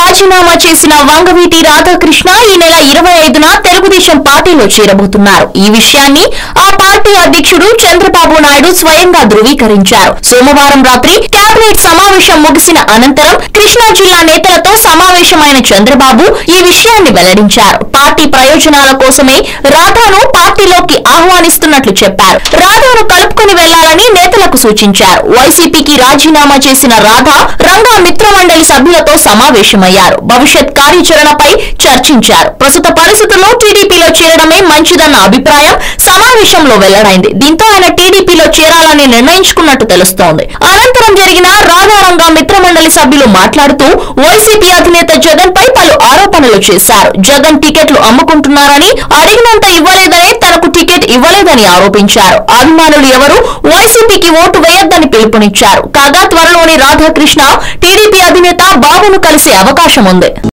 రాజీనామా చేసిన వంగవీటి రాధాకృష్ణ ఈ నెల ఇరవై ఐదున తెలుగుదేశం పార్టీలో చేరబోతున్నారు ఈ విషయాన్ని ఆ పార్టీ అధ్యక్షుడు చంద్రబాబు నాయుడు స్వయంగా ధృవీకరించారు సోమవారం రాత్రి కేబినెట్ సమావేశం ముగిసిన అనంతరం కృష్ణా జిల్లా నేతలతో సమావేశమైన చంద్రబాబు ఈ విషయాన్ని వెల్లడించారు పార్టీ ప్రయోజనాల కోసమే రాధాను పార్టీలోకి ఆహ్వానిస్తున్నట్లు చెప్పారు రాధాను కలుపుకుని వెళ్లాలని నేతలకు సూచించారు వైసీపీకి రాజీనామా చేసిన రాధ రంగా మిత్రమండలి సభ్యులతో సమావేశమయ్యారు భవిష్యత్ కార్యాచరణపై చర్చించారు ప్రస్తుత పరిస్థితుల్లో టీడీపీలో చేరడమే మంచిదన్న అభిప్రాయం సమావేశంలో వెల్లడైంది దీంతో ఆయన టీడీపీలో చేరాలని నిర్ణయించుకున్నట్టు తెలుస్తోంది అనంతరం జరిగిన రాధారంగా మిత్రమండలి సభ్యులు మాట్లాడుతూ వైసీపీ అధినేత జగన్ పై పలు ఆరోపణలు చేశారు జగన్ టికెట్లు అమ్ముకుంటున్నారని అడిగినంత ఇవ్వలేదని తనకు టికెట్ ఇవ్వలేదని ఆరోపించారు అభిమానులు ఎవరు వైసీపీకి ఓటు వేయొద్దని పిలుపునిచ్చారు కాగా త్వరలోని రాధాకృష్ణ టీడీపీ అధినేత బాబును కలిసే అవకాశం ఉంది